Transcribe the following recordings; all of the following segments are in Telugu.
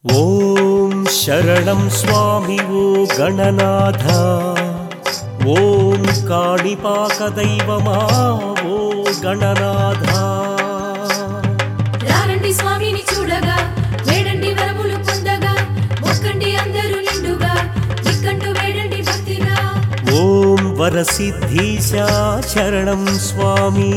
ఓం శరణం స్వామి ఓ గణనాథ ఓం కాణిపాక దైవమా ఓ గణనాథ రారండి స్వామిని చూడగా వేడండి వరములు పొందగా మొక్కండి అందరూ నిండుగా దిక్కంటూ వేడండి భక్తిగా ఓం వరసిద్ధీశ శరణం స్వామి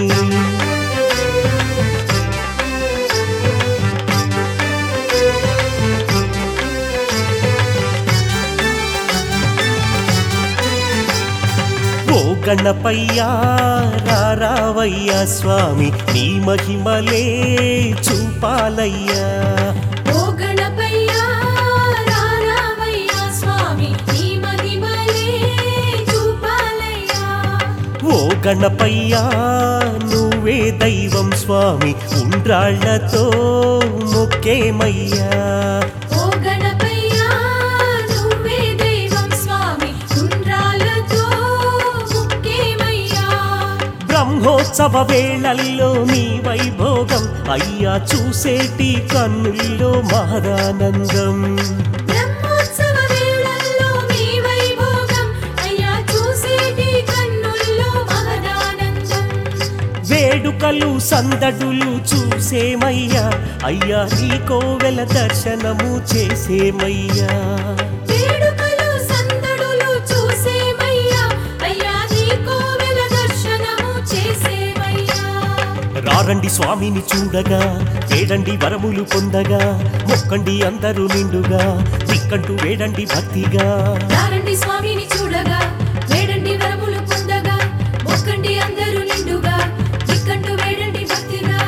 ఓ గణపయ్యా రారావయ్యా స్వామి నీ మహిమలే చూపాలయ్యా ఓ గణపయ్యా రారామయ్యా స్వామి నీ మహిమలే చూపాలయ్యా ఓ గణపయ్యా నువ్వే దైవం స్వామి ఉండ్రాళ్లతో మొక్కేమయ్యా ఓ గణపయ్యా నువ్వే దైవం స్వామి ఉండ్రాలతో ముక్కేమయ్యా బ్రహ్మోత్సవ వేళల్లో నీ వైభోగం అయ్యా చూసేటి కన్నుల్లో మహదానందం బ్రహ్మోత్సవ వేళల్లో నీ వైభోగం అయ్యా చూసేటి కన్నుల్లో మహదానందం వేడుకలు సందడులు చూసేమయ్యా అయ్యా నీ కోవెల దర్శనము చేసేమయ్యా వేడుకలు సందడులు చూసేమయ్యా అయ్యా నీ కోవెల దర్శనము చేసేమయ్యా రారండి స్వామిని చూడగా వేడండి వరములు పొందగా మొక్కండి అందరూ నిండుగా దిక్కంటూ వేడండి భక్తిగా రారండి స్వామిని చూడగా వేడండి వరములు పొందగా మొక్కండి అందరూ నిండుగా దిక్కంటూ వేడండి భక్తిగా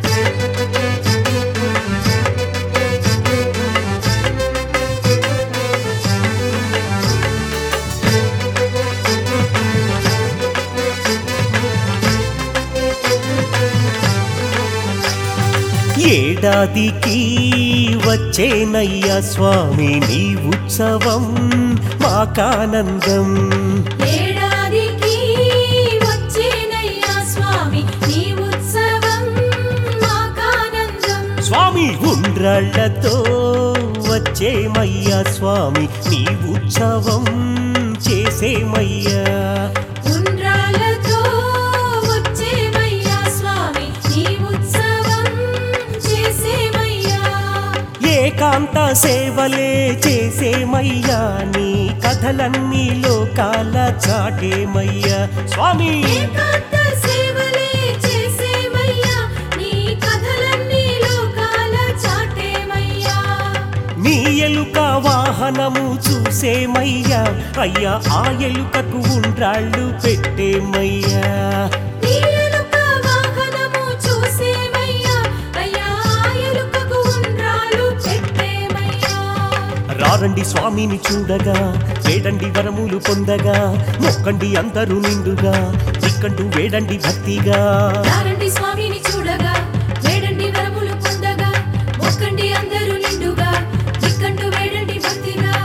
ఏడాదికి వచ్చేనయ్యా స్వామి నీ ఉత్సవం మాకానందం ఏడాదికి వచ్చేనయ్యా స్వామి నీ ఉత్సవం మాకానందం స్వామి ఉండ్రాళ్లతో వచ్చేమయ్యా స్వామి నీ ఉత్సవం చేసేమయ్యా ఉండ్రాలతో వచ్చేమయ్యా స్వామి నీ ఉత్సవం చేసేమయ్యా ఏకాంత సేవలే చేసేమయ్యా నీ కథలన్నీ లోకాల చాటేమయ్యా స్వామి ఏకాంత సేవలే చేసేమయ్యా నీ కథలన్నీ లోకాల చాటేమయ్యా నీ ఎలుక వాహనము చూసేమయ్యా అయ్యా ఆ ఎలుకకు ఉండ్రాళ్ళు పెట్టేమయ్యా నీ ఎలుక వాహనము చూసేమయ్యా అయ్యా ఆ ఎలుకకు ఉండ్రాలు పెట్టేమయ్యా రారండి స్వామిని చూడగా వేడండి వరములు పొందగా మొక్కండి అందరూ నిండుగా దిక్కంటూ వేడండి భక్తిగా రారండి స్వామిని చూడగా వేడండి వరములు పొందగా మొక్కండి అందరూ నిండుగా దిక్కంటూ వేడండి భక్తిగా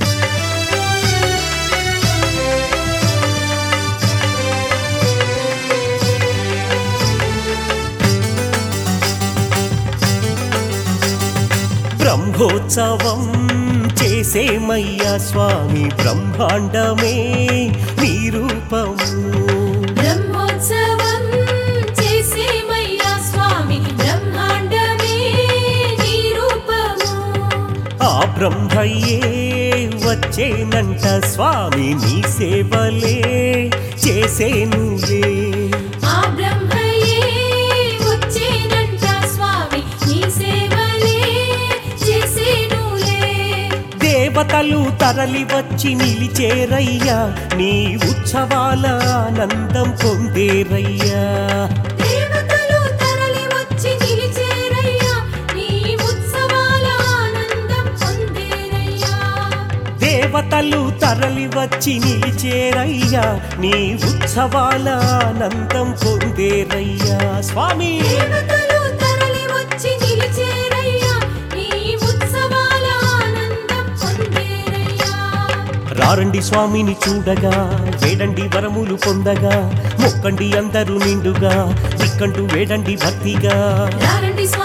బ్రహ్మోత్సవం చేసేమయ్యా స్వామి బ్రహ్మాండమే నీ రూపము బ్రహ్మోత్సవం చేసేమయ్యా స్వామి బ్రహ్మాండమే నీ రూపము ఆ బ్రహ్మయ్యే వచ్చేనంట స్వామి నీ సేవలే చేసేనులే ఆ బ్రహ్మయే వచ్చేనంట స్వామి నీ సేవలే చేసేనులే దేవతలు తరలి వచ్చి నిలిచేరయ్యా నీ ఉత్సవాల ఆనందం పొందేరయ్యా దేవతలు తరలి వచ్చి నిలిచేరయ్యా నీ ఉత్సవాల ఆనందం పొందేరయ్యా దేవతలు తరలి వచ్చి నిలిచేరయ్యా నీ ఉత్సవాల ఆనందం పొందేరయ్యా స్వామి దేవతలు తరలి వచ్చి నిలిచేరయ్యా నీ ఉత్సవాల ఆనందం పొందేరయ్యా రారండి స్వామిని చూడగా వేడండి వరములు పొందగా మొక్కండి అందరూ నిండుగా దిక్కంటూ వేడండి భక్తిగా రారండి స్వామి